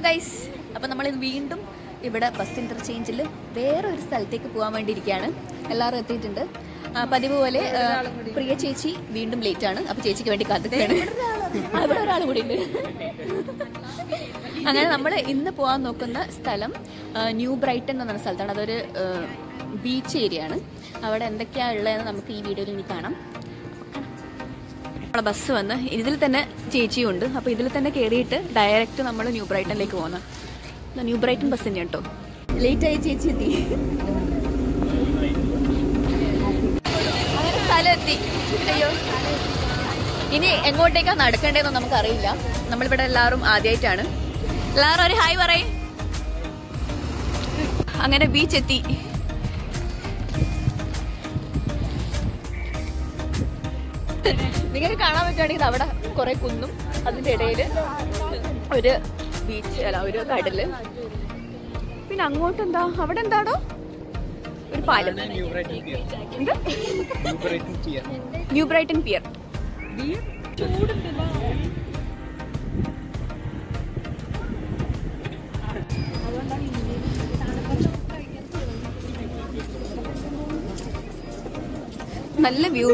Guys അപ്പം നമ്മൾ വീണ്ടും ഇവിടെ ബസ് ഇന്റർചേഞ്ചിൽ വേറെ ഒരു സ്ഥലത്തേക്ക് പോകാൻ വേണ്ടിയിരിക്കുകയാണ് എല്ലാവരും എത്തിയിട്ടുണ്ട് ആ, പതിവ് പോലെ ആ, പ്രിയ ചേച്ചി വീണ്ടും ലേറ്റ് ആണ് അപ്പൊ ചേച്ചിക്ക് വേണ്ടി കാത്തിക്കാണ് അവിടെ ഒരാൾ കൂടി ഉണ്ട് അങ്ങനെ നമ്മൾ ഇന്ന് പോകാൻ നോക്കുന്ന സ്ഥലം ആ, ന്യൂ ബ്രൈറ്റൺ എന്ന് പറഞ്ഞ സ്ഥലത്താണ് അതൊരു ബീച്ച് ഏരിയ ആണ് അവിടെ എന്തൊക്കെയാണ് ഉള്ളതെന്ന് നമുക്ക് ഈ വീഡിയോയിൽ ഇനി കാണാം നമ്മളെ ബസ് വന്ന് ഇതിൽ തന്നെ ചേച്ചിയും ഉണ്ട് അപ്പോൾ ഇതിൽ തന്നെ കയറിയിട്ട് ഡയറക്റ്റ് നമ്മൾ ന്യൂ ബ്രൈറ്റനിലേക്ക് പോകുന്നത് ന്യൂ ബ്രൈറ്റൺ ബസ് തന്നെ കേട്ടോ ലേറ്റ് ആയി ചേച്ചി എത്തി അങ്ങനെ സ്ഥലം എത്തി അയ്യോ ഇനി എങ്ങോട്ടേക്കാ നടക്കേണ്ടതെന്ന് നമുക്കറിയില്ല നമ്മളിവിടെ എല്ലാവരും ആദ്യമായിട്ടാണ് എല്ലാവരും ഒരു ഹായ് പറയേ അങ്ങനെ ബീച്ച് എത്തി നിങ്ങൾക്ക് കാണാൻ പറ്റുവാണെങ്കിൽ അവിടെ കുറെ കുന്നും അതിന്റെ ഇടയിൽ ഒരു ബീച്ച് അല്ല ഒരു കടല് പിന്നെ അങ്ങോട്ട് എന്താ അവിടെ എന്താണോ ഒരു പാലം ന്യൂ ബ്രൈറ്റൻ പിയർ എന്താ New Brighton pier New Brighton pier നല്ല വ്യൂ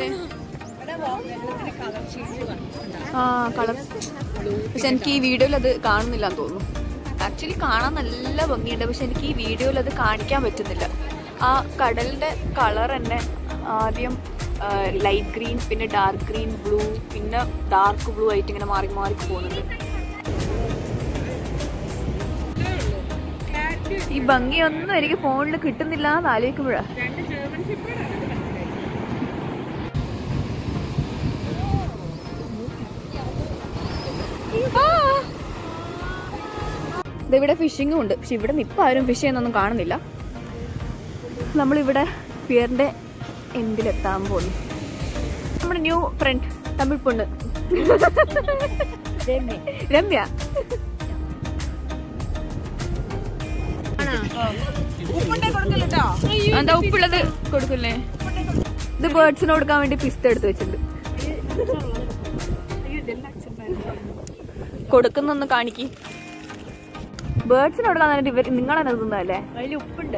ആ കളർ പക്ഷെ എനിക്ക് ഈ വീഡിയോയിൽ അത് കാണുന്നില്ല എന്ന് തോന്നുന്നു ആക്ച്വലി കാണാൻ നല്ല ഭംഗിയുണ്ട് പക്ഷെ എനിക്ക് ഈ വീഡിയോയിൽ അത് കാണിക്കാൻ പറ്റുന്നില്ല ആ കടലിന്റെ കളർ തന്നെ ആദ്യം ലൈറ്റ് ഗ്രീൻ പിന്നെ ഡാർക്ക് ഗ്രീൻ ബ്ലൂ പിന്നെ ഡാർക്ക് ബ്ലൂ ആയിട്ട് ഇങ്ങനെ മാറി മാറി പോകുന്നുണ്ട് ഈ ഭംഗിയൊന്നും എനിക്ക് ഫോണിൽ കിട്ടുന്നില്ല എന്ന് ആലോചിക്കുമ്പോഴാ ഇവിടെ ഫിഷിങ്ങും ഉണ്ട് പക്ഷെ ഇവിടെ ഇപ്പം ആരും ഫിഷ് ചെയ്യുന്നൊന്നും കാണുന്നില്ല നമ്മളിവിടെ പിയറിന്റെ എന്തിലെത്താൻ പോകുന്നു നമ്മുടെ ന്യൂ ഫ്രണ്ട് തമിഴ് പൊണ്ണ് രമ്യ എന്താ ഉപ്പുള്ളത് കൊടുക്കില്ലേ ഇത് ബേർഡ്സിന് കൊടുക്കാൻ വേണ്ടി പിസ്ത എടുത്ത് വെച്ചിട്ടുണ്ട് കൊടുക്കുന്നൊന്ന് കാണിക്ക് ബേർഡ്സിന് കൊടുക്കാൻ വേണ്ടി ഇവർ നിങ്ങൾ തന്നെ തിന്നല്ലേ അതിൽ ഉപ്പുണ്ട്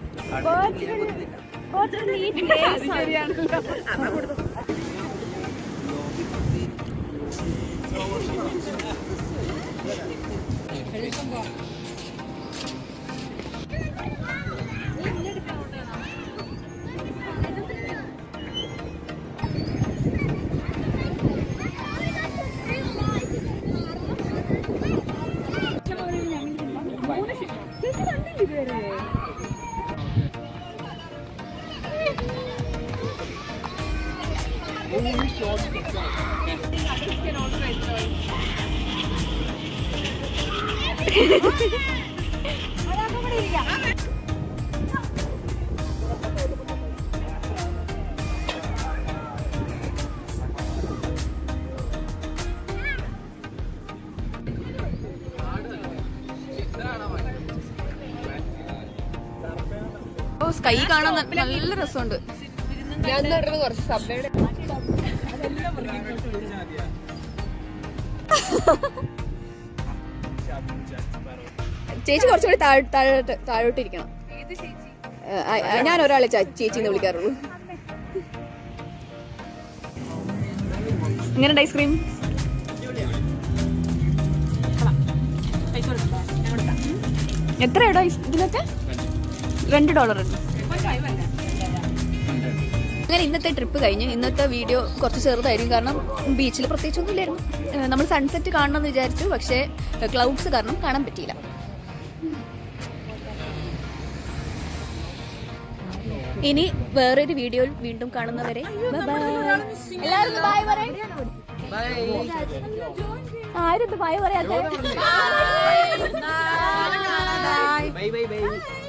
ഓ സ്കൈ കാണാൻ ന- നല്ല രസമുണ്ട് ഞാൻ കുറച്ച് സബ്വയുടെ ചേച്ചി കുറച്ചുകൂടി താഴ്- താഴോട്ട് താഴോട്ട് ഇരിക്കണം ഏ, ആ, ആ, ഞാൻ ഒരാളെ ച- ചേച്ചിന്ന് വിളിക്കാറുള്ളൂ ഇങ്ങനെ ഐസ്ക്രീം എത്രയാടോ ഐസ്- ഇതിനൊക്കെ രണ്ട് ഡോളർ ഉണ്ട് അങ്ങനെ ഇന്നത്തെ ട്രിപ്പ് കഴിഞ്ഞ് ഇന്നത്തെ വീഡിയോ കുറച്ച് ചെറുതായിരിക്കും കാരണം ബീച്ചിൽ പ്രത്യേകിച്ചൊന്നും ഇല്ലായിരുന്നു ഏഹ് നമ്മൾ സൺസെറ്റ് കാണണമെന്ന് വിചാരിച്ചു പക്ഷേ ക്ലൗഡ്സ് കാരണം കാണാൻ പറ്റിയില്ല ഇനി വേറൊരു വീഡിയോയിൽ വീണ്ടും കാണുന്നവരെ bye-bye. എല്ലാവരും ബായ് പറയ് ആരും ബായ് പറയാത്ത ബൈ ബൈ ബൈ